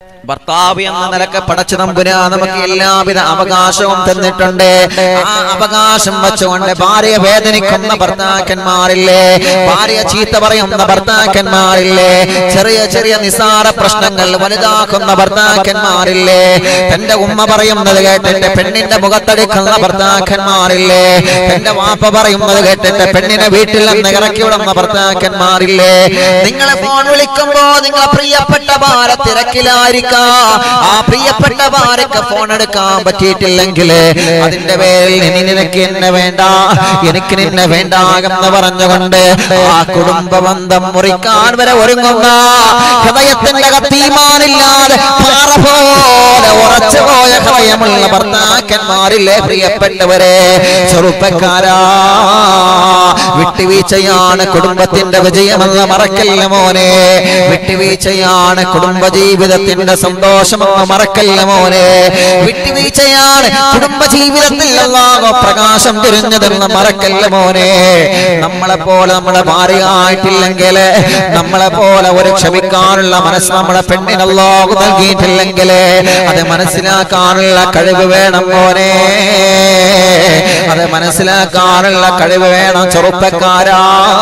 ഭർത്താവ് എന്ന നിലക്ക് പടച്ചു നമ്പുരാ നമുക്ക് എല്ലാവിധ അവകാശവും തന്നിട്ടുണ്ട് ആ അവകാശം വെച്ചുകൊണ്ട് ഭാര്യ വേദനിക്കുന്ന ഭർത്താക്കന്മാരില്ലേ ഭാര്യ ചീത്ത പറയുന്ന ഭർത്താക്കന്മാരില്ലേ ചെറിയ ചെറിയ നിസാര പ്രശ്നങ്ങൾ വലുതാക്കുന്ന ഭർത്താക്കന്മാരില്ലേ തന്റെ ഉമ്മ പറയുന്നത് കേട്ടിട്ട് പെണ്ണിന്റെ മുഖത്തടിക്കുന്ന ഭർത്താക്കന്മാരില്ലേ തന്റെ വാപ്പ പറയുന്നത് കേട്ടിട്ട് പെണ്ണിനെ വീട്ടിൽ നിന്ന് ഇറക്കി വിടുന്ന ഭർത്താക്കന്മാരില്ലേ നിങ്ങളെ ഫോൺ വിളിക്കുമ്പോ നിങ്ങളെ പ്രിയപ്പെട്ട ഭാര തിരക്കിലായിരിക്കാം ആ പ്രിയപ്പെട്ട ഭാര്യക്ക് ഫോൺ എടുക്കാൻ പറ്റിയിട്ടില്ലെങ്കിൽ അതിന്റെ പേരിൽ ഇനി നിനക്ക് എന്നെ വേണ്ട എനിക്ക് നിന്നെ വേണ്ട എന്ന് പറഞ്ഞുകൊണ്ട് ആ കുടുംബ ബന്ധം മുറിക്കാൻ വരെ ഒരുങ്ങുന്ന ഹൃദയത്തിന്റെ കത്തീമാനില്ലാതെ പാറ പോലെ ഉറച്ചു പോയ ഹൃദയമുള്ള ഭർത്താക്കന്മാരില്ലേ പ്രിയപ്പെട്ടവരെ ചെറുപ്പക്കാരാ വിട്ടുവീഴ്ചയാണ് കുടുംബത്തിന്റെ വിജയമെന്ന് മറക്കല്ല മോനെ വിട്ടുവീഴ്ചയാണ് കുടുംബ ജീവിതത്തിന്റെ സന്തോഷമെന്ന് മറക്കല്ല മോനെ വിട്ടുവീഴ്ചയാണ് കുടുംബ ജീവിതത്തിൽ അല്ലാഹു പ്രകാശം തിരിഞ്ഞതെന്ന് മറക്കല്ല മോനെ നമ്മളെ പോലെ നമ്മുടെ ഭാര്യയായിട്ടില്ലെങ്കിൽ നമ്മളെ പോലെ ഒരു ക്ഷമിക്കാനുള്ള മനസ്സ് നമ്മുടെ പെണ്ണിനല്ലാഹു നൽകിയിട്ടില്ലെങ്കിൽ അത് മനസ്സിലാക്കാനുള്ള കഴിവ് വേണം മോനെ അത് മനസ്സിലാക്കാനുള്ള കഴിവ് വേണം ചെറുപ്പക്കാരാ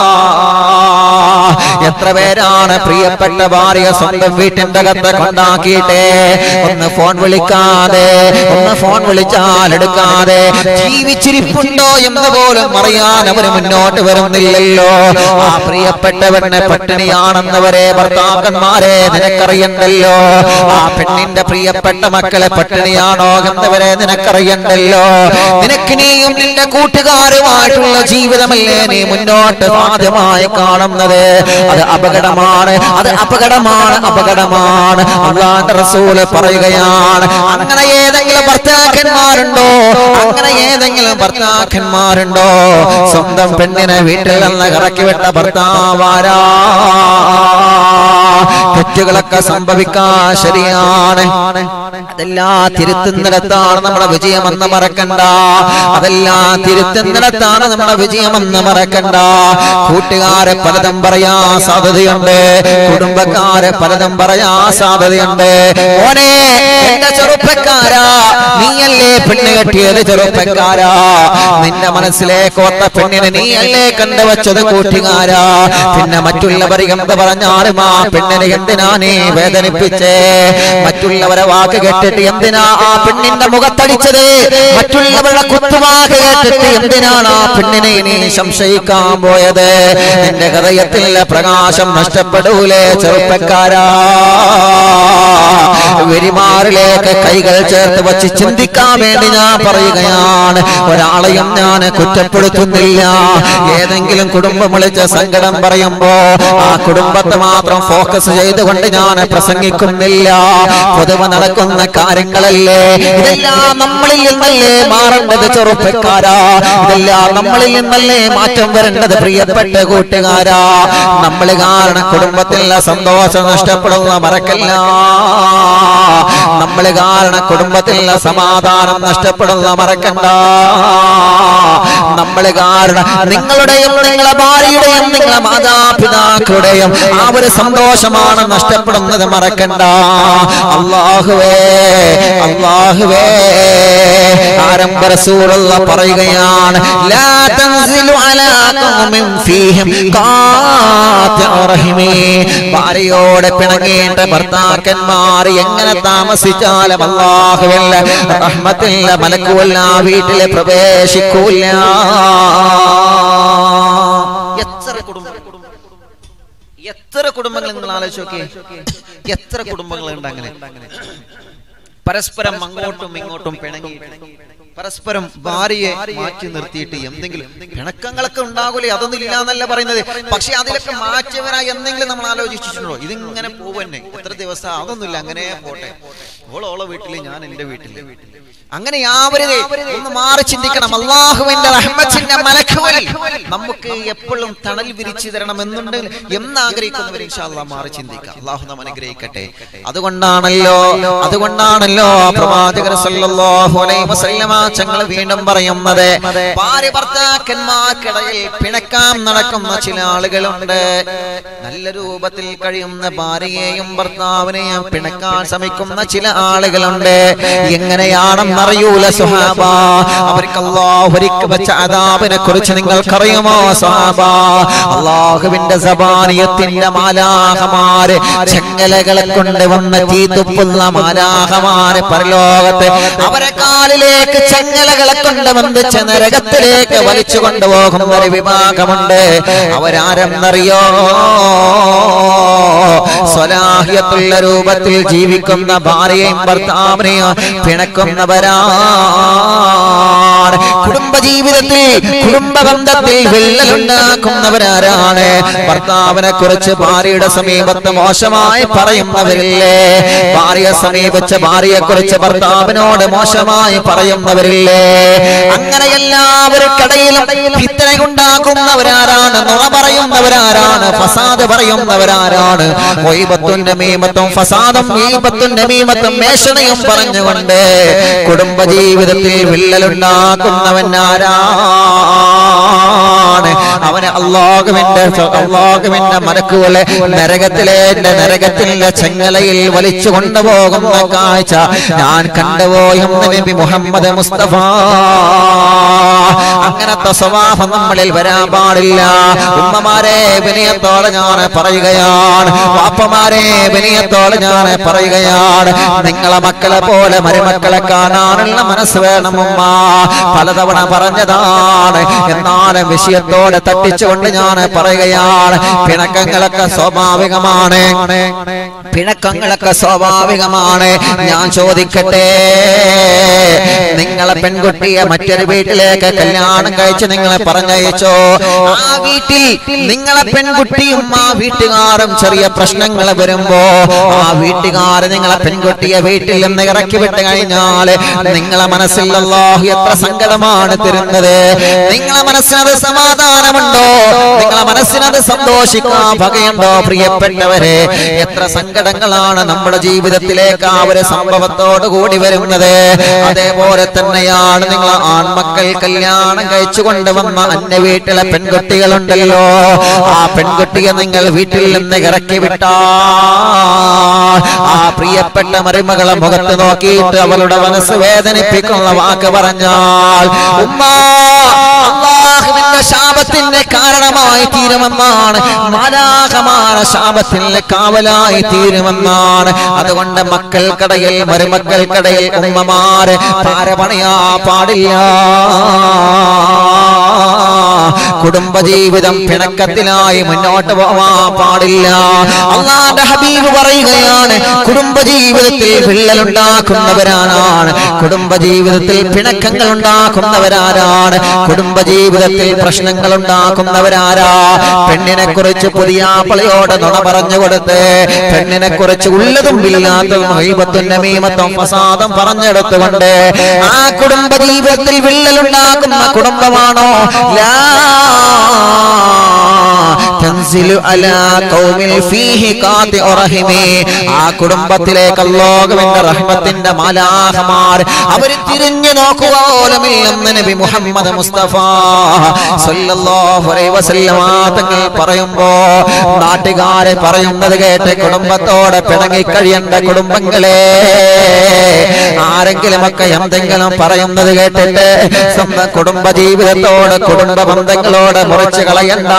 എത്ര പേരാണ് പ്രിയപ്പെട്ട ഭാര്യ സ്വന്തം വീട്ടിന്റെ അകത്ത് കൊണ്ടാക്കിയിട്ട് ഒന്ന് ഫോൺ വിളിക്കാതെ ഒന്ന് ഫോൺ വിളിച്ചാൽ എടുക്കാതെ ജീവിച്ചിരിപ്പുണ്ടോ എന്ന് പോലും അറിയാൻ അവര് മുന്നോട്ട് വരുന്നില്ലല്ലോ ആ പ്രിയപ്പെട്ടവനെ പട്ടിണിയാണെന്നവരെ ഭർത്താക്കന്മാരെ നിനക്കറിയണ്ടല്ലോ ആ പെണ്ണിന്റെ പ്രിയപ്പെട്ട മക്കളെ പട്ടിണിയാണോ എന്നവരെ നിനക്കറിയണ്ടല്ലോ നിനക്ക് നീയും നിന്റെ കൂട്ടുകാരുമായിട്ടുള്ള ജീവിതമല്ലേ നീ മുന്നോട്ട് സാധ്യമായി കാണുന്നത് അത് അപകടമാണ് അത് അപകടമാണ് അപകടമാണ് അള്ളാന്റെ റസൂല് പറയുകയാണ് അങ്ങനെ ഏതെങ്കിലും ഭർത്താക്കന്മാരുണ്ടോ അങ്ങനെ ഏതെങ്കിലും ഭർത്താക്കന്മാരുണ്ടോ സ്വന്തം പെണ്ണിനെ വീട്ടിൽ നിന്ന് ഇറക്കി വിട്ട ഭർത്താവാരാ തെറ്റുകളൊക്കെ സംഭവിക്കാൻ ശരിയാണ് അതെല്ലാം തിരുത്തുന്നിടത്താണ് നമ്മുടെ വിജയമെന്ന് മറക്കണ്ട അതെല്ലാം തിരുത്തുന്നിടത്താണ് നമ്മുടെ വിജയമെന്ന് മറക്കണ്ട കൂട്ടുകാരെ പലതും പറയാ സാധ്യതയുണ്ട് കുടുംബക്കാരെ പലതും പറയാ സാധ്യതയുണ്ട് മോനെ എന്റെ ചെറുപ്പക്കാരാ നീയല്ലേ പെണ്ണ് കെട്ടിയത് ചെറുപ്പക്കാരാ നിന്റെ മനസ്സിലേക്ക് ഒത്ത പെണ്ണിനെ നീയല്ലേ കണ്ടുവച്ചത് കൂട്ടുകാരാ പിന്നെ മറ്റുള്ളവർ എന്ത് പറഞ്ഞാലും ആ പെണ്ണിനെ എന്തിനാ നീ വേദനിപ്പിച്ചേ മറ്റുള്ളവരെ വാക്ക് കേട്ടിട്ട് എന്തിനാ ആ പെണ്ണിന്റെ മുഖത്തടിച്ചത് മറ്റുള്ളവരുടെ കുത്തുവാക്ക് കേട്ടിട്ട് എന്തിനാണ് ആ പെണ്ണിനെ നീ സംശയിക്കാൻ പോയത് നിന്റെ ഹൃദയത്തിലെ പ്രകാശം നഷ്ടപ്പെടൂലേ ചെറുപ്പക്കാരാ വെരിമാറിലേക്ക് കൈകൾ ചേർത്ത് വച്ച് ചിന്തിക്കാൻ വേണ്ടി ഞാൻ പറയുകയാണ് ഒരാളെയും ഞാൻ കുറ്റപ്പെടുത്തുന്നില്ല ഏതെങ്കിലും കുടുംബം വിളിച്ച് സങ്കടം പറയുമ്പോ ആ കുടുംബത്തെ മാത്രം ഫോക്കസ് ചെയ്തുകൊണ്ട് ഞാൻ പ്രസംഗിക്കുന്നില്ല പൊതുവെ നടക്കുന്ന കാര്യങ്ങളല്ലേ ഇതെല്ലാം നമ്മളിൽ നിന്നല്ലേ മാറേണ്ടത് ചെറുപ്പക്കാരാ ഇതെല്ലാം നമ്മളിൽ നിന്നല്ലേ മാറ്റം വരേണ്ടത് പ്രിയപ്പെട്ട കൂട്ടുകാരാ നമ്മൾ കാരണം കുടുംബത്തിലെ സന്തോഷം നഷ്ടപ്പെടുന്ന മറക്കല്ല നമ്മൾ കാരണം കുടുംബത്തിലെ സമാധാനം നഷ്ടപ്പെടുന്ന മറക്കണ്ട നമ്മൾ കാരണം നിങ്ങളുടെയും നിങ്ങളെ ഭാര്യയുടെയും നിങ്ങളെ മാതാപിതാക്കളുടെയും ആ ഒരു സന്തോഷമാണ് നഷ്ടപ്പെടുന്നത് മറക്കണ്ട അള്ളാഹുവേ അള്ളാഹുവേ ആരംഭ റസൂലുള്ള പറയുകയാണ് ലാ തൻസിലു അലാ ഖൗമിൻ ഫീഹിം ഖാതിഉ റഹിമി ഭാര്യയോടെ പിണങ്ങേണ്ട ഭർത്താക്കന്മാർ എങ്ങനെ താമസിച്ചാലും അള്ളാഹുവല്ല റഹ്മത്തില്ല മലക്കുവല്ല ആ വീട്ടിലെ പ്രവേശിക്കൂല എത്ര കുടുംബം എത്ര കുടുംബങ്ങൾ നിങ്ങൾ ആലോചിച്ച് നോക്കിയേ എത്ര കുടുംബങ്ങളുണ്ട് അങ്ങനെ പരസ്പരം അങ്ങോട്ടും ഇങ്ങോട്ടും പിണങ്ങി പരസ്പരം ഭാര്യയെ മാറ്റി നിർത്തിയിട്ട് എന്തെങ്കിലും പിണക്കങ്ങളൊക്കെ ഉണ്ടാകൂലേ അതൊന്നും ഇല്ല എന്നല്ല പറയുന്നത് പക്ഷെ അതിലൊക്കെ മാറ്റിയവനായി എന്തെങ്കിലും നമ്മൾ ആലോചിച്ചിട്ടുണ്ടോ ഇതിങ്ങനെ പോവന്നെ എത്ര ദിവസം അതൊന്നുമില്ല അങ്ങനെ പോട്ടെ ഓള് ഓളെ വീട്ടില് ഞാൻ എന്റെ വീട്ടില് അങ്ങനെ യാവരുതേ ഒന്ന് മാറി ചിന്തിക്കണം അള്ളാഹുവിന്റെ റഹ്മത്തിന്റെ മലക്കുവൽ നമുക്ക് എപ്പോഴും തണൽ വിരിച്ചു തരണം എന്നുണ്ട് എന്നാഗ്രഹിക്കുന്നവർ ഇൻഷാല്ലാ മാറി ചിന്തിക്കാം അള്ളാഹു നാം അനുഗ്രഹിക്കട്ടെ അതുകൊണ്ടാണല്ലോ അതുകൊണ്ടാണല്ലോ പ്രവാചകർ സല്ലല്ലാഹു അലൈഹി വസല്ലമ ചങ്ങൾ വീണ്ടും പറയുന്നത് ഭാര്യ ഭർത്താക്കന്മാർക്കിടയിൽ പിണക്കാൻ നടക്കുന്ന ചില ആളുകളുണ്ട് നല്ല രൂപത്തിൽ കഴിയുന്ന ഭാര്യയെയും ഭർത്താവിനെയും പിണക്കാൻ ശ്രമിക്കുന്ന ചില ആളുകളുണ്ട് എങ്ങനെയാണെന്നറിയൂല സുഹാബ അവർക്ക് അള്ളാഹു ഒരുക്കി വെച്ച അതാബിനെ കുറിച്ച് നിങ്ങൾക്കറിയുമോ സുഹാബ അള്ളാഹുവിന്റെ സബാനിയത്തിന്റെ മാലാഹമാര് ചെങ്ങലകളെ കൊണ്ട് വന്ന തീതുപ്പുള്ള മാലാഹമാര് പരലോകത്ത് അവരെ കാലിലേക്ക് ചെങ്ങലകളെ കൊണ്ട് ബന്ധിച്ച നരകത്തിലേക്ക് വലിച്ചു കൊണ്ടുപോകുന്ന ഒരു വിഭാഗമുണ്ട് അവരാരെന്നറിയോ സ്വലാഹിയത്തുള്ള രൂപത്തിൽ ജീവിക്കുന്ന ഭാര്യയും ഭർത്താവിനെയും പിണക്കുന്നവരാണ് കുടുംബജീവിതത്തിൽ കുടുംബ ബന്ധത്തിൽ വിള്ളലുണ്ടാക്കുന്നവരാരാണ് ഭർത്താവിനെ കുറിച്ച് ഭാര്യയുടെ സമീപത്ത് മോശമായി പറയുന്നവരില്ലേ ഭാര്യയെ സമീപിച്ച ഭാര്യയെ കുറിച്ച് ഭർത്താവിനോട് മോശമായി പറയുന്നവരില്ലേ അങ്ങനെ എല്ലാവർക്കിടയിലും ഉണ്ടാക്കുന്നവരാരാണ് നുണ പറയുന്നവരാരാണ് ഫസാദ് പറയുന്നവരാരാണ് ഒയ്ബത്തുന്റെ മീമത്തും ഫസാദും ഈബത്തുന്റെ മീമത്തും മേഷണയും പറഞ്ഞുകൊണ്ട് കുടുംബജീവിതത്തിൽ വിള്ളലുണ്ടാക്കുന്നവൻ ആരാണ് അവന് അള്ളാഹുവിന്റെ അള്ളാഹുവിന്റെ മലക്കുകളെ നരകത്തിലെ നരകത്തിലെ ചെങ്ങലയിൽ വലിച്ചു കൊണ്ടുപോകുന്ന കാഴ്ച ഞാൻ കണ്ടുപോയെന്ന് നബി മുഹമ്മദ് മുസ്തഫ അങ്ങനത്തെ സ്വഭാവം നമ്മളിൽ വരാൻ പാടില്ല ഉമ്മമാരെ വിനയത്തോടെ ഞാൻ പറയുകയാണ് പാപ്പമാരെ വിനയത്തോടെ ഞാൻ പറയുകയാണ് നിങ്ങളെ മക്കളെ പോലെ മരുമക്കളെ കാണാനുള്ള മനസ്സ് വേണം ഉമ്മ പലതവണ പറഞ്ഞതാണ് എന്നാലും വിഷയത്തോടെ തട്ടിച്ചുകൊണ്ട് ഞാൻ പറയുകയാണ് പിണക്കങ്ങളൊക്കെ സ്വാഭാവികമാണ് പിണക്കങ്ങളൊക്കെ സ്വാഭാവികമാണ് ഞാൻ ചോദിക്കട്ടെ നിങ്ങളെ പെൺകുട്ടിയെ മറ്റൊരു വീട്ടിലേക്ക് കല്യാണം കഴിച്ച് നിങ്ങളെ പറഞ്ഞയച്ചോ ആ വീട്ടിൽ നിങ്ങളെ പെൺകുട്ടിയും ആ വീട്ടുകാരും ചെറിയ പ്രശ്നങ്ങൾ വരുമ്പോ ആ വീട്ടുകാർ നിങ്ങളെ പെൺകുട്ടിയെ വീട്ടിൽ നിന്ന് ഇറക്കി വിട്ട് കഴിഞ്ഞാൽ നിങ്ങളെ മനസ്സിൽ അല്ലാഹു എത്ര സങ്കടമാണ് തരുന്നത് നിങ്ങളെ മനസ്സിനത് സമാധാനമുണ്ടോ നിങ്ങളെ മനസ്സിനത് സന്തോഷിക്കാൻ വകയുണ്ടോ പ്രിയപ്പെട്ടവരെ എത്ര സങ്കടങ്ങളാണ് നമ്മുടെ ജീവിതത്തിലേക്ക് ആ ഒരു സംഭവത്തോട് കൂടി വരുന്നത് അതേപോലെ തന്നെയാണ് നിങ്ങൾ ആൺമക്കൾ കല്യാണം കഴിച്ചു കൊണ്ടുവന്ന അന്യ വീട്ടിലെ പെൺകുട്ടികളുണ്ടല്ലോ ആ പെൺകുട്ടിയെ നിങ്ങൾ വീട്ടിൽ നിന്ന് ഇറക്കി വിട്ടാ ആ പ്രിയപ്പെട്ട മരുമകളെ മുഖത്ത് നോക്കിയിട്ട് അവളുടെ മനസ്സ് വേദനിപ്പിക്കുന്ന വാക്ക് പറഞ്ഞാൽ ഉമ്മ അള്ളാഹുവിന്റെ ശാപത്തിന്റെ കാരണമായി തീരുമെന്നാണ് മാലാകമാന ശാപത്തിന്റെ കാവലായി തീരുമെന്നാണ് അതുകൊണ്ട് മക്കൾക്കിടയിൽ മരുമക്കൾക്കിടയിൽ ഉമ്മമാര് പാരപണയാ പാടില്ല കുടുംബജീവിതം പിണക്കത്തിലായി മുന്നോട്ട് പോവാൻ പാടില്ല അള്ളാന്റെ ഹബീബ് പറയുകയാണ് കുടുംബജീവിതത്തിൽ വിള്ളലുണ്ടാക്കുന്നവരാണ് കുടുംബജീവിതത്തിൽ പിണക്കങ്ങൾ ഉണ്ടാക്കുന്നവരാരാണ് കുടുംബജീവിതത്തിൽ പ്രശ്നങ്ങൾ ഉണ്ടാക്കുന്നവരാരാ പെണ്ണിനെ കുറിച്ച് പുതിയ പളയോട് നുണ പറഞ്ഞു കൊടുത്ത് പെണ്ണിനെ കുറിച്ച് ഉള്ളതും ഇല്ലാത്തതും ഹൈബത്തും നമീമത്തും ഫസാദും പറഞ്ഞെടുത്തുകൊണ്ട് ആ കുടുംബജീവിതത്തിൽ വിള്ളലുണ്ടാക്കുന്ന കുടുംബമാണോ ലാ തൻസിലു അലാ ഖൗമിൽ ഫീഹി ഖാതിഉ റഹിമി ആ കുടുംബത്തിലേക്ക് അല്ലാഹുവിന്റെ റഹ്മത്തിന്റെ മാലാഹമാർ അവർ തിരിഞ്ഞു നോക്കുക പോലുമില്ലെന്ന് നബി മുഹമ്മദ് മുസ്തഫ സല്ലല്ലാഹു അലൈഹി വസല്ലമ തങ്ങൾ പറയുമ്പോ നാട്ടുകാരെ പറയുന്നത് കേട്ട് കുടുംബത്തോടെ പിണങ്ങി കഴിയേണ്ട കുടുംബങ്ങളെ ആരെങ്കിലുമൊക്കെ എന്തെങ്കിലും പറയുന്നത് കേട്ടിട്ട് സ്വന്തം കുടുംബ ജീവിതത്തോട് കുടുംബ ബന്ധങ്ങളോട് മുറിച്ചു കളയണ്ട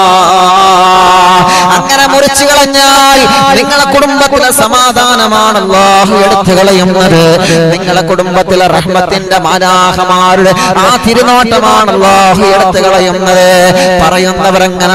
അങ്ങനെ മുറിച്ചു കളഞ്ഞാൽ നിങ്ങളെ കുടുംബത്തിലെ സമാധാനമാണ് അല്ലാഹു എടുത്തു കളയുന്നത് നിങ്ങളെ കുടുംബത്തിലെ റഹ്മത്തിന്റെ മാലാഹമാരുടെ ആ തിരുനോട്ടമാണ് അല്ലാഹു എടുത്തു കളയുന്നത് പറയുന്നവരങ്ങനെ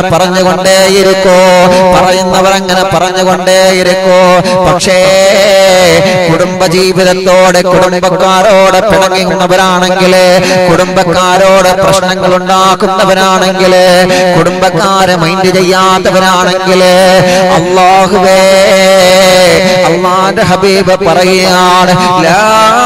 പറഞ്ഞുകൊണ്ടേയിരിക്കോ പറയുന്നവരങ്ങനെ പറഞ്ഞുകൊണ്ടേയിരിക്കോ പക്ഷേ കുടുംബ കുടുംബജീവിതത്തോടെ കുടുംബക്കാരോട് പിണങ്ങുന്നവരാണെങ്കിൽ കുടുംബക്കാരോട് പ്രശ്നങ്ങൾ ഉണ്ടാക്കുന്നവരാണെങ്കിൽ കുടുംബക്കാരെ മൈൻഡ് ചെയ്യാത്തവരാണെങ്കിൽ അള്ളാഹുവേ അള്ളാന്റെ ഹബീബ് പറയുകയാണ് ലാ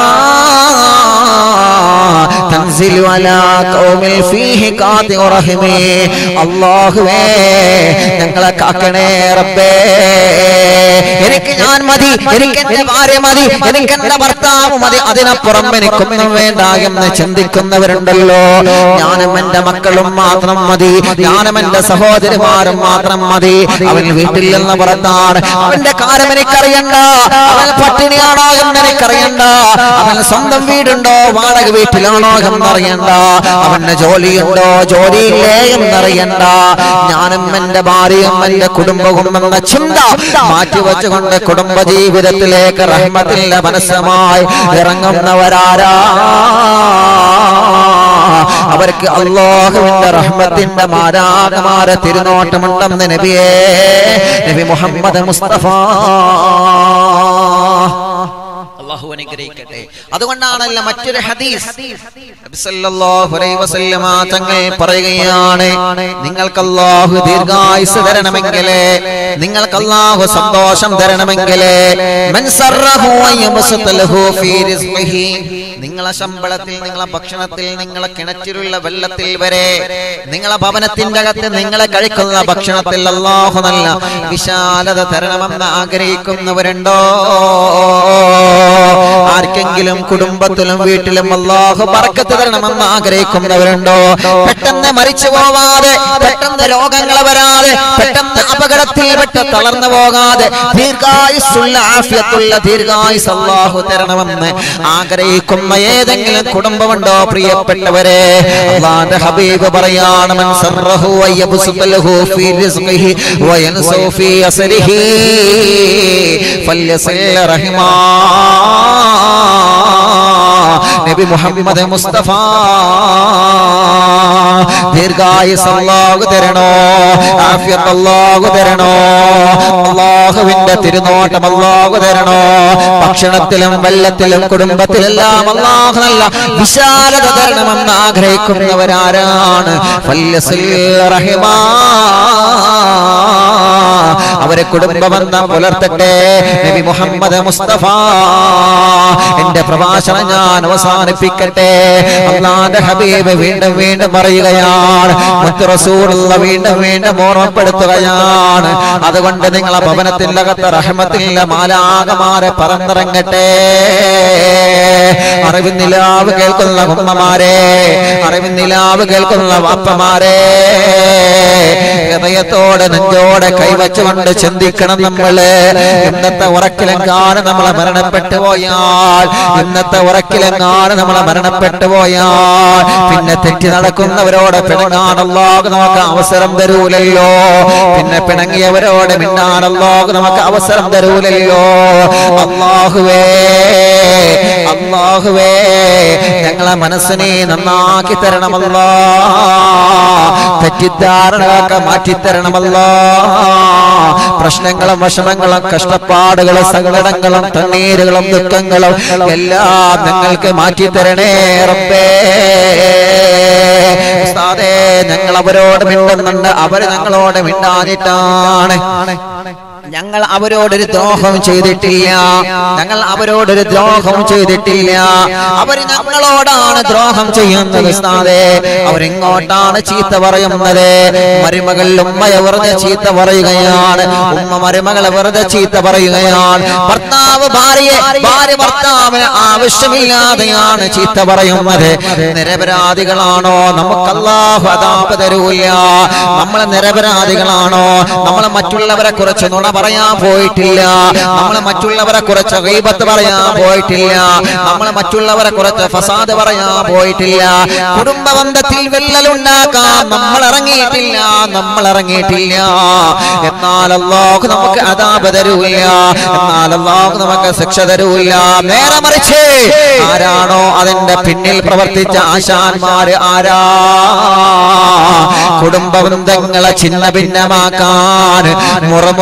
തൻസിലു അലാ ഖൗമിൽ ഫീഹി ഖാതിഉ റഹിമി അല്ലാഹുവേ ഞങ്ങളെ കാക്കണേ റബ്ബേ എനിക്ക് ഞാൻ മതി എനിക്ക് എന്റെ ഭാര്യ മതി എനിക്ക് എന്റെ ഭർത്താവ് മതി അതിനപ്പുറം എനിക്കൊന്നും വേണ്ട എന്ന് ചിന്തിക്കുന്നവരുണ്ടല്ലോ ഞാനും എന്റെ മക്കളും മാത്രം മതി ഞാനും എന്റെ സഹോദരിമാരും മാത്രം മതി അവൻ വീട്ടിൽ നിന്ന് പുറത്താണ് അവന്റെ കാര്യം എനിക്കറിയണ്ട അവൻ പട്ടിണിയാണോ എന്ന് എനിക്കറിയണ്ട അവൻ സ്വന്തം വീടുണ്ടോ വാടക വീട്ടിലാണോ എന്നറിയണ്ട അവന് ജോലിയുണ്ടോ ജോലിയില്ലേ എന്നറിയണ്ട ഞാനും എന്റെ ഭാര്യയും എന്റെ കുടുംബവും എന്ന ചിന്ത മാറ്റി വെച്ചുകൊണ്ട് കുടുംബ ജീവിതത്തിലേക്ക് റഹ്മത്തിന്റെ മനസ്സമായി ഇറങ്ങുന്നവരാരാ അവർക്ക് അള്ളാഹുവിന്റെ റഹ്മത്തിന്റെ മാരാകമാര തിരുനോട്ടമുണ്ടെന്ന് നബിയേ നബി മുഹമ്മദ് മുസ്തഫ അള്ളാഹു അനുഗ്രഹിക്കട്ടെ അതുകൊണ്ടാണല്ലോ മറ്റൊരു ഹദീസ് നബി സല്ലല്ലാഹു അലൈഹി വസല്ലമ തങ്ങൾ പറയുകയാണ് നിങ്ങൾക്ക് അള്ളാഹു ദീർഘായുസ് തരണമെങ്കിൽ നിങ്ങൾക്ക് അള്ളാഹു സന്തോഷം തരണമെങ്കിൽ മൻ സറഹു അയ്യബ്സത ലഹു ഫീ റിസ്ഖിഹി നിങ്ങളെ ശമ്പളത്തിൽ നിങ്ങളെ ഭക്ഷണത്തിൽ നിങ്ങളെ കിണറ്റിലുള്ള വെള്ളത്തിൽ വരെ നിങ്ങളെ ഭവനത്തിന്റെ അകത്ത് നിങ്ങളെ കഴിക്കുന്ന ഭക്ഷണത്തിൽ അള്ളാഹു നല്ല വിശാലത തരണമെന്ന് ആഗ്രഹിക്കുന്നവരുണ്ടോ ആർക്കെങ്കിലും കുടുംബത്തിലും വീട്ടിലും അള്ളാഹു പറക്കത്ത് തരണമെന്ന് ആഗ്രഹിക്കുന്നവരുണ്ടോ പെട്ടെന്ന് മരിച്ചു പോവാതെ പെട്ടെന്ന് രോഗങ്ങൾ വരാതെ പെട്ടെന്ന് അപകടത്തിൽ പെട്ട് തളർന്നു പോകാതെ ദീർഘായുസ്സുള്ള ആഫിയത്തുള്ള ദീർഘായുസ് അള്ളാഹു തരണമെന്ന് ആഗ്രഹിക്കുന്ന ഏതെങ്കിലും കുടുംബമുണ്ടോ പ്രിയപ്പെട്ടവരെ അള്ളാന്റെ ഹബീബ് പറയാണ് മൻ സർറഹു വയബ്സുത ലഹു ഫീ റിസ്ഖിഹി വയൻസു ഫീ അസ്രിഹി ഫല്യസിൽ റഹിമാ നബി മുഹമ്മദ് മുസ്തഫ ദീർഘായുസ് അല്ലാഹു തരണോ ആഫിയത്ത് അല്ലാഹു തരണോ അല്ലാഹുവിന്റെ തിരുനോട്ടം അല്ലാഹു തരണോ ഭക്ഷണത്തിലും വെള്ളത്തിലും കുടുംബത്തിലെല്ലാം അല്ലാഹു നല്ല വിശാലത തരണമെന്ന് ആഗ്രഹിക്കുന്നവരാരാണ് ഫല്യസിൽ റഹിമാ അവരെ കുടുംബബന്ധം പുലർത്തട്ടെ നബി മുഹമ്മദ് മുസ്തഫ എന്റെ പ്രഭാഷണം ഞാൻ അവസാനിപ്പിക്കട്ടെ അള്ളാന്റെ ഹബീബ് വീണ്ടും വീണ്ടും പറയുകയാണ് മുത്ത് റസൂലുള്ള വീണ്ടും വീണ്ടും ഓർമ്മപ്പെടുത്തുകയാണ് അതുകൊണ്ട് നിങ്ങളെ ഭവനത്തിന്റെ അകത്ത് റഹ്മത്തിന്റെ മാലാകമാരെ പറന്നിറങ്ങട്ടെ അറിവിന്നിലാവ് കേൾക്കുന്ന ഉമ്മമാരെ അറിവിന്നിലാവ് കേൾക്കുന്ന വാപ്പമാരെ ഹൃദയത്തോടെ നെഞ്ചോടെ കൈവച്ചുകൊണ്ട് ചിന്തിക്കണം നമ്മള് ഇന്നത്തെ ഉറക്കിലെങ്ങാനും നമ്മളെ മരണപ്പെട്ടു പോയാൽ ഇന്നത്തെ ഉറക്കിലെങ്ങാനും നമ്മളെ മരണപ്പെട്ടു പോയാൽ പിന്നെ തെറ്റി നടക്കുന്നവരോട് പിണങ്ങാണല്ലോ നമുക്ക് അവസരം തരൂലല്ലോ പിന്നെ പിണങ്ങിയവരോട് മിണ്ടാണല്ലോ നമുക്ക് അവസരം തരൂലല്ലോ അള്ളാഹുവേ അള്ളാഹുവേ ഞങ്ങളെ മനസ്സിനെ നന്നാക്കി തരണമല്ലോ തെറ്റിദ്ധാരണകളൊക്കെ മാറ്റിത്തരണമല്ലോ പ്രശ്നങ്ങളും വിഷമങ്ങളും കഷ്ടപ്പാടുകളും സങ്കടങ്ങളും തണ്ണീരുകളും ദുഃഖങ്ങളും എല്ലാം ഞങ്ങൾക്ക് മാറ്റിത്തരണേ റബ്ബേ ഉസ്താദേ ഞങ്ങൾ അവരോട് മിണ്ടുന്നുണ്ട് അവര് ഞങ്ങളോട് മിണ്ടാനിട്ടാണ് ഞങ്ങൾ അവരോടൊരു ദ്രോഹം ചെയ്തിട്ടില്ല ഞങ്ങൾ അവരോടൊരു ദ്രോഹം ചെയ്തിട്ടില്ല അവർ ഞങ്ങളോടാണ് ദ്രോഹം ചെയ്യുന്നത് ഉസ്താദേ അവരിങ്ങോട്ടാണ് ചീത്ത പറയുന്നത് മരുമകൾ ഉമ്മയെ വെറുതെ ചീത്ത പറയുകയാണ് ഉമ്മ മരുമകളെ വെറുതെ ചീത്ത പറയുകയാണ് ഭർത്താവ് ഭാര്യയെ ഭാര്യ ഭർത്താവിന് ആവശ്യമില്ലാതെയാണ് ചീത്ത പറയുന്നത് നിരപരാധികളാണോ നമുക്ക് അല്ലാഹു അതാപ് തരൂല്ല നമ്മൾ നിരപരാധികളാണോ നമ്മൾ മറ്റുള്ളവരെ കുറിച്ച് നുണ പറയാൻ പോയിട്ടില്ല നമ്മൾ മറ്റുള്ളവരെ കുറിച്ച് ഗൈബത്ത് പറയാൻ പോയിട്ടില്ല നമ്മൾ മറ്റുള്ളവരെ കുറിച്ച് ഫസാദ് പറയാൻ പോയിട്ടില്ല കുടുംബ ബന്ധത്തിൽ വിള്ളലുണ്ടാക്കാൻ നമ്മൾ ഇറങ്ങിയിട്ടില്ല നമ്മൾ ഇറങ്ങിയിട്ടില്ല എന്നാൽ അല്ലാഹു നമുക്ക് അതാപ് തരൂല്ല എന്നാൽ അല്ലാഹു നമുക്ക് ശിക്ഷ തരൂല്ല നേരെ മറിച്ച് ആരാണോ അതിന്റെ പിന്നിൽ പ്രവർത്തിച്ച ആശാന്മാര് ആരാ കുടുംബ ബന്ധങ്ങളെ ഛിന്ന ഭിന്നമാക്കാൻ മുറമുറത്ത് കൊടുത്ത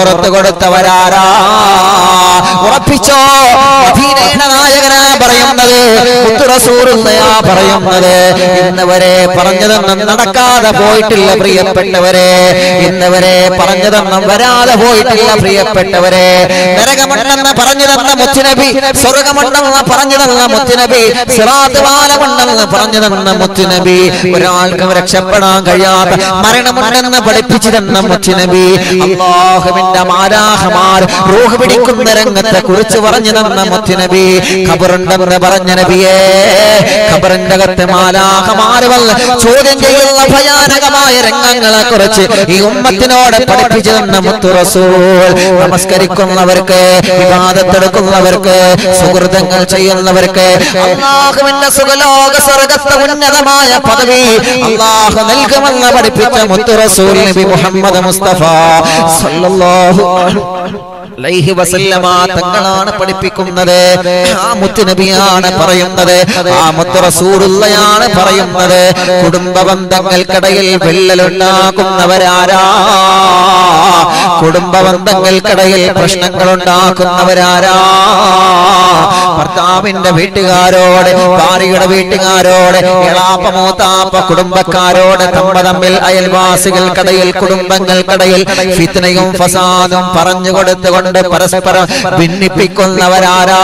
കൊടുത്തവരാരാ ഉറപ്പിച്ചോ മദീനയുടെ നായകനാ പറയുന്നത് മുത്തു റസൂലുള്ളയാ പറയുന്നത് ഇന്നവരെ പറഞ്ഞതൊന്നും നടക്കാതെ പോയിട്ടില്ല പ്രിയപ്പെട്ടവരെ ഇന്നവരെ പറഞ്ഞതൊന്നും വരാതെ പോയിട്ടില്ല പ്രിയപ്പെട്ടവരെ നരകമുണ്ടെന്ന് പറഞ്ഞു തന്ന മുത്തുനബി സ്വർഗമുണ്ടെന്ന് പറഞ്ഞു തന്ന മുത്തുനബി സിറാത്ത് പാലമുണ്ടെന്ന് പറഞ്ഞു തന്ന മുത്തുനബി ഒരാൾക്കും രക്ഷപ്പെടാൻ കഴിയാത്ത മരണമുണ്ടെന്ന് പഠിപ്പിച്ചു തന്ന മുത്തുനബി അള്ളാഹുവിന്റെ മാരാഹമാർ റൂഹ് പിടിക്കുന്ന രംഗത്തെ കുറിച്ച് പറഞ്ഞു തന്ന മുത്തുനബി ഖബറുണ്ടെന്ന് പറഞ്ഞ നബിയേ ഖബറിന്റെ അകത്ത് മാലാഹമാര് വന്ന് ചോദ്യം ചെയ്യുന്ന ഭയാനകമായ രംഗങ്ങളെ കുറിച്ച് ഈ ഉമ്മത്തിനോട് പഠിപ്പിച്ചു തന്ന മുത്തു റസൂൽ നമസ്കരിക്കുന്നവർക്ക് വിവാദത്തെടുക്കുന്നവർക്ക് സുഹൃതങ്ങൾ ചെയ്യുന്നവർക്ക് അള്ളാഹുവിന്റെ സുഖലോക സ്വർഗത്തെ ഉന്നതമായ പദവി അള്ളാഹു നൽകുമെന്ന് പഠിപ്പിച്ച മുത്തു റസൂൽ നബി മുഹമ്മദ് മുസ്തഫ സല്ലല്ലാഹു അലൈഹി വസല്ലമ തങ്ങളാണ് പഠിപ്പിക്കുന്നത് ആ മുത്തുനബിയാണ് പറയുന്നത് ആ മുത്തു റസൂലുള്ളയാണ് പറയുന്നത് കുടുംബ ബന്ധങ്ങൾക്കിടയിൽ വിള്ളലുണ്ടാക്കുന്നവരാരാ കുടുംബ ബന്ധങ്ങൾക്കിടയിൽ പ്രശ്നങ്ങൾ ഉണ്ടാക്കുന്നവരാരാ ഭർത്താവിന്റെ വീട്ടുകാരോട് ഭാര്യയുടെ വീട്ടുകാരോട് എളാപ്പ മൂത്താപ്പ കുടുംബക്കാരോട് തമ്മ തമ്മിൽ അയൽവാസികൾക്കിടയിൽ കുടുംബങ്ങൾക്കിടയിൽ ഫിത്നയും ഫസാദും പറഞ്ഞു കൊടുത്തുകൊണ്ട് പരസ്പരം ഭിന്നിപ്പിക്കുന്നവരാരാ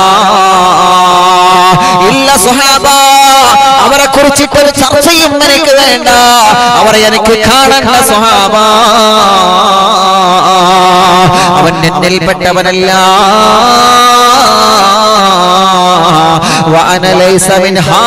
ഇല്ല സുഹാബ അവരെ കുറിച്ചിട്ടൊരു ചർച്ചയും എനിക്ക് വേണ്ട അവരെ എനിക്ക് കാണണ്ട സുഹാബ അവൻ എന്നിൽപ്പെട്ടവനല്ല وأنا ليس منها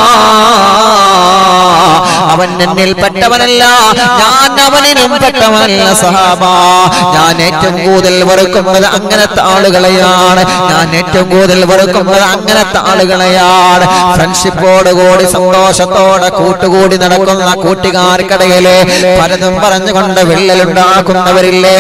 അവൻ എന്നിൽ പെട്ടവനല്ല ഞാൻ അവനിലും പെട്ടവനല്ല സഹാബ ഞാൻ ഏറ്റവും കൂടുതൽ വെറുക്കുന്നത് അങ്ങനത്തെ ആളുകളെയാണ് ഞാൻ ഏറ്റവും കൂടുതൽ വെറുക്കുന്നത് അങ്ങനത്തെ ആളുകളെയാണ് ഫ്രണ്ട്ഷിപ്പോട് കൂടി സന്തോഷത്തോടെ കൂട്ടുകൂടി നടക്കുന്ന കൂട്ടുകാർക്കിടയില് പലതും പറഞ്ഞുകൊണ്ട് വിള്ളലുണ്ടാക്കുന്നവരില്ലേ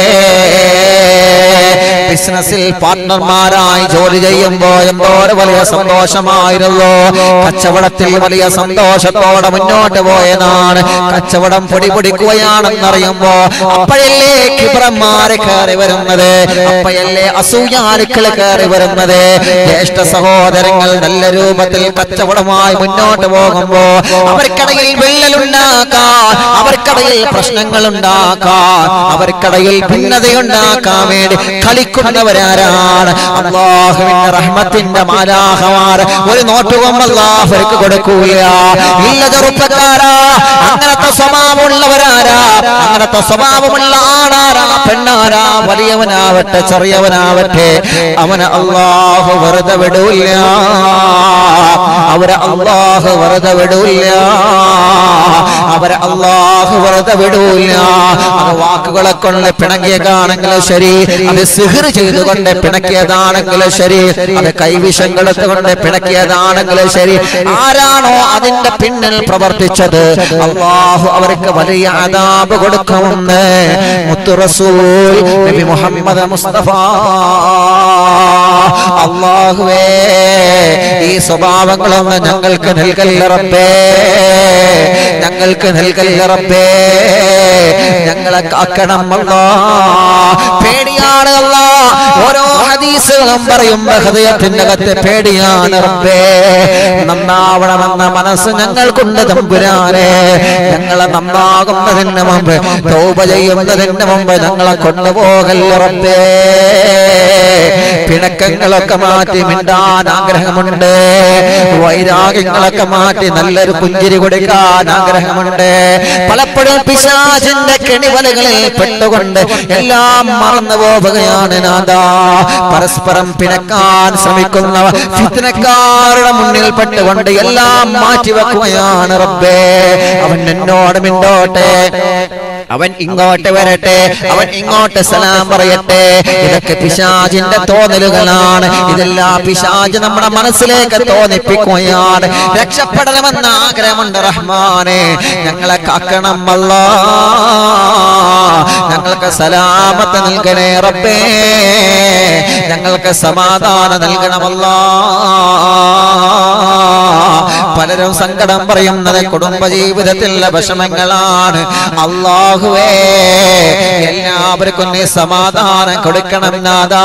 ബിസിനസ്സിൽ പാർട്ട്ണർമാരായി ജോലി ചെയ്യുമ്പോ എന്തോരം വലിയ സന്തോഷമായിരുന്നു കച്ചവടത്തിൽ വലിയ സന്തോഷത്തോടെ മുന്നോട്ട് പോയതാണ് കച്ചവടം പൊടി പൊടിക്കുകയാണെന്നറിയുമ്പോ അപ്പോഴല്ലേ കിബ്രന്മാര് കയറി വരുന്നത് അപ്പോഴല്ലേ അസൂയാരുക്കൾ കയറി വരുന്നത് ജ്യേഷ്ഠ സഹോദരങ്ങൾ നല്ല രൂപത്തിൽ കച്ചവടമായി മുന്നോട്ട് പോകുമ്പോ അവർക്കിടയിൽ വിള്ളലുണ്ടാക്കാൻ അവർക്കിടയിൽ പ്രശ്നങ്ങൾ ഉണ്ടാക്കാൻ അവർക്കിടയിൽ ഭിന്നതയുണ്ടാക്കാൻ വേണ്ടി കളിക്കുന്നവരാരാണ് അള്ളാഹുവിന്റെ റഹ്മത്തിന്റെ മാലാഹമാർ ഒരു നോട്ടുകം അള്ളാഹുർക്ക് കൊടുക്കൂല ഇല്ല ചെറുപ്പക്കാരാ അങ്ങനത്തെ സ്വഭാവമുള്ളവരാരാ അങ്ങനത്തെ സ്വഭാവമുള്ള ആണാരാ പെണ്ണാരാ വലിയവനാവട്ടെ ചെറിയവനാവട്ടെ അവന് അള്ളാഹു വെറുതെ വിടൂല്ല അവരെ അള്ളാഹു വെറുതെ വിടൂല്ല അവരെ അള്ളാഹു വെറുതെ വിടൂല്ല അത് വാക്കുകളെ കൊണ്ട് പിണങ്ങിയതാണെങ്കിലും ശരി അത് സിഹിർ ചെയ്തുകൊണ്ട് പിണക്കിയതാണെങ്കിലും ശരി അത് കൈവിഷം എടുത്തുകൊണ്ട് പിണക്കിയതാണെങ്കിലും ശരി ആരാണോ അതിന്റെ പിന്നിൽ പ്രവർത്തിച്ചത് അള്ളാഹു അവർക്ക് വലിയ അതാപ് കൊടുക്കുമെന്ന് മുത്തു റസൂൽ നബി മുഹമ്മദ് മുസ്തഫ അള്ളാഹുവേ ഈ സ്വഭാവങ്ങളൊന്ന് ഞങ്ങൾക്ക് നൽകല്ല റബ്ബേ ഞങ്ങൾക്ക് നൽകല്ല റബ്ബേ ഞങ്ങളെ കാക്കണം അല്ലാ പേടിയാണ് അല്ലാ ഓരോ ഹദീസുകളും പറയുമ്പോ ഹൃദയത്തിന്റെ അകത്ത് പേടിയാണ് റബ്ബേ നന്നാവണമെന്ന മനസ്സ് ഞങ്ങൾക്കുണ്ട് തമ്പുരാനെ ഞങ്ങളെ നന്നാകുന്നതിന് മുമ്പ് തൗബ ചെയ്യുന്നതിന് മുമ്പ് ഞങ്ങളെ കൊണ്ടുപോകല്ല റബ്ബേ പിണക്കങ്ങളൊക്കെ മാറ്റി മിണ്ടാൻ ആഗ്രഹമുണ്ട് വൈരാഗ്യങ്ങളൊക്കെ മാറ്റി നല്ലൊരു പുഞ്ചിരി കൊടുക്കാൻ ആഗ്രഹമുണ്ട് പലപ്പോഴും പിശാചിന്റെ കെണിവലകളിൽ പെട്ടുകൊണ്ട് എല്ലാം മറന്നു പോവുകയാണ് നാദാ പരസ്പരം പിണക്കാൻ ശ്രമിക്കുന്ന ഫിത്നക്കാരുടെ മുന്നിൽ പെട്ടുകൊണ്ട് എല്ലാം മാറ്റിവെക്കുകയാണ് റബ്ബേ അവൻ എന്നോട് മിണ്ടോട്ടെ അവൻ ഇങ്ങോട്ട് വരട്ടെ അവൻ ഇങ്ങോട്ട് സലാം പറയട്ടെ ഇതൊക്കെ പിശാജിന്റെ തോന്നലുകളാണ് ഇതെല്ലാം പിശാജ് നമ്മുടെ മനസ്സിലേക്ക് തോന്നിപ്പിക്കുകയാണ് രക്ഷപ്പെടണമെന്ന ആഗ്രഹമുണ്ട് റഹ്മാനെ ഞങ്ങളെ കാക്കണം അല്ല ഞങ്ങൾക്ക് സലാമത്ത് നൽകണേ റബ്ബേ ഞങ്ങൾക്ക് സമാധാനം നൽകണമല്ല പലരും സങ്കടം പറയുന്നത് കുടുംബജീവിതത്തിലെ വിഷമങ്ങളാണ് അള്ളാഹുവേ എല്ലാവർക്കും നീ സമാധാനം കൊടുക്കണം നാദാ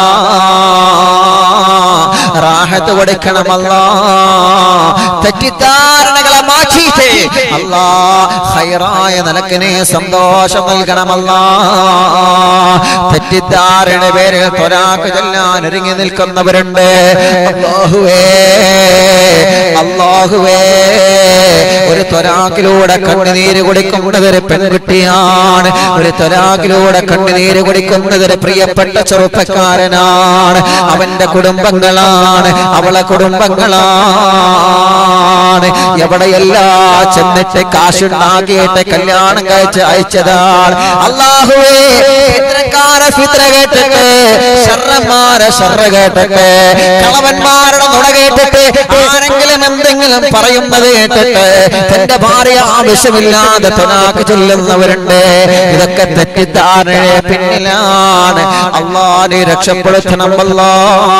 റാഹത്ത് കൊടുക്കണമല്ല തെറ്റിദ്ധാരണകളെ മാറ്റിയിട്ട് അല്ലാ ഹൈറായ നിനക്ക് നീ സന്തോഷം നൽകണമല്ല തെറ്റിദ്ധാരണ പേരിൽ തൊരാക്ക് ചെല്ലാൻ ഒരുങ്ങി നിൽക്കുന്നവരുണ്ട് അല്ലാഹുവേ അല്ലാഹുവേ ഒരു തൊരാക്കിലൂടെ കണ്ണുനീര് കുടിക്കുന്നത് ഒരു പെൺകുട്ടിയാണ് ഒരു തൊരാക്കിലൂടെ കണ്ണുനീര് കുടിക്കുന്നത് ഒരു പ്രിയപ്പെട്ട ചെറുപ്പക്കാരനാണ് അവന്റെ കുടുംബങ്ങളാണ് അവളെ കുടുംബങ്ങളാണ് എവിടെയല്ല ചെന്നിട്ട് കാശുണ്ടാക്കിയിട്ട് കല്യാണം കഴിച്ച് അയച്ചതാണ് അള്ളാഹുവേ ഫിത്രക്കാരെ ഫിത്ര കേട്ടിട്ട് ശർറന്മാരെ ശർറ കേട്ടിട്ട് കളവന്മാരുടെ നുണ കേട്ടിട്ട് ആരെങ്കിലും എന്തെങ്കിലും പറയുന്നത് കേട്ടിട്ട് തന്റെ ഭാര്യ ആവശ്യമില്ലാതെ തനാക്ക് ചൊല്ലുന്നവരുണ്ട് ഇതൊക്കെ തെറ്റിദ്ധാരണയെ പിന്നിലാണ് അള്ളാനെ രക്ഷപ്പെടുത്തണം അല്ലാ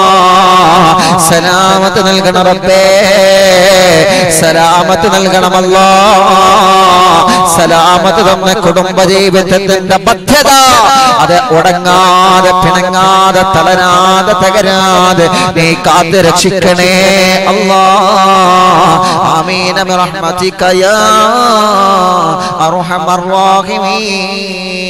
സലാമത്ത് നൽകണം റബ്ബേ സലാമത്ത് നൽകണമല്ലോ സലാമത്ത് തന്ന കുടുംബജീവിതത്തിന്റെ ബദ്ധത അത് ഉടങ്ങാതെ പിണങ്ങാതെ തളരാതെ തകരാതെ നീ കാത്ത് രക്ഷിക്കണേ അല്ലാ ആമീന ബിറഹ്മതിക യാ അർഹമർ റഹീമീൻ